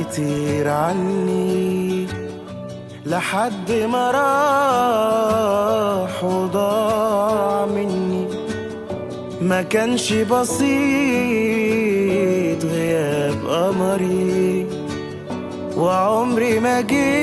كتير عني لحد ما راح وضاع مني ما كانش بسيط غياب قمري وعمري ما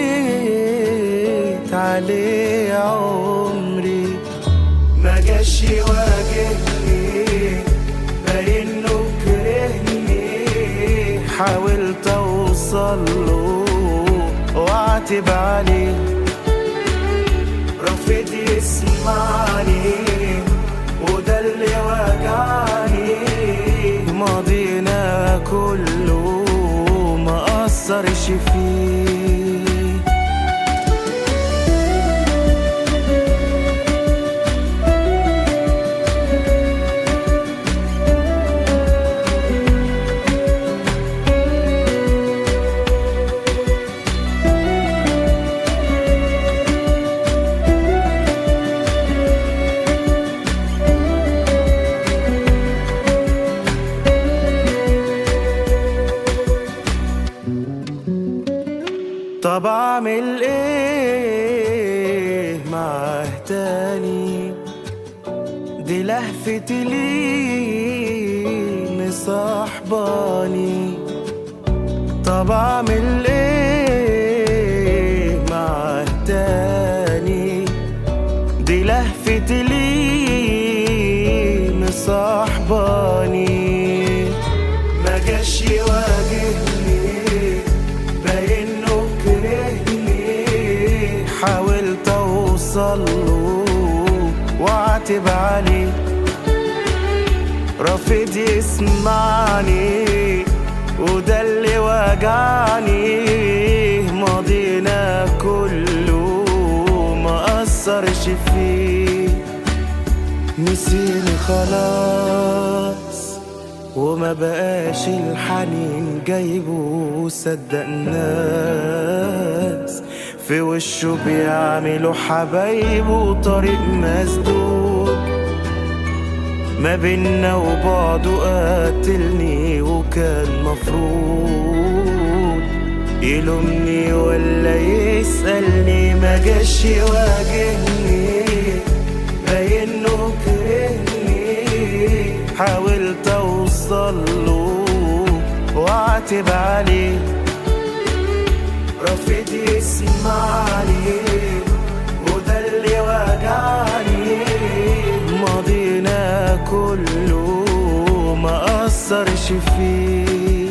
جيت عليه عمري ما جاش يواجهني باينه كرهني حاولت اوصل له واعتب عليه رفض يسمعني وده اللي وجعني ماضينا كله ما اثرش فيه طب اعمل ايه معاه تاني دي لهفتي ليه مصاحباني طب اعمل ايه معاه تاني دي لهفتي ليه مصاحباني ما جاش يواجهني باينه كرهني حاولت اوصل له واعتب عليه رافض يسمعني وده اللي وجعني ماضينا كله ما اثرش فيه نسيني خلاص وما بقاش الحنين جايبه صدق الناس في وشه بيعملوا حبايبه طريق مسدود ما بينا وبعده قاتلني وكان مفروض يلومني ولا يسألني ما جاش يواجهني باينه كرهني حاولت اوصل له واعتب عليه رافض يسمعني وده اللي وجعني ماضينا كله ما اثرش فيه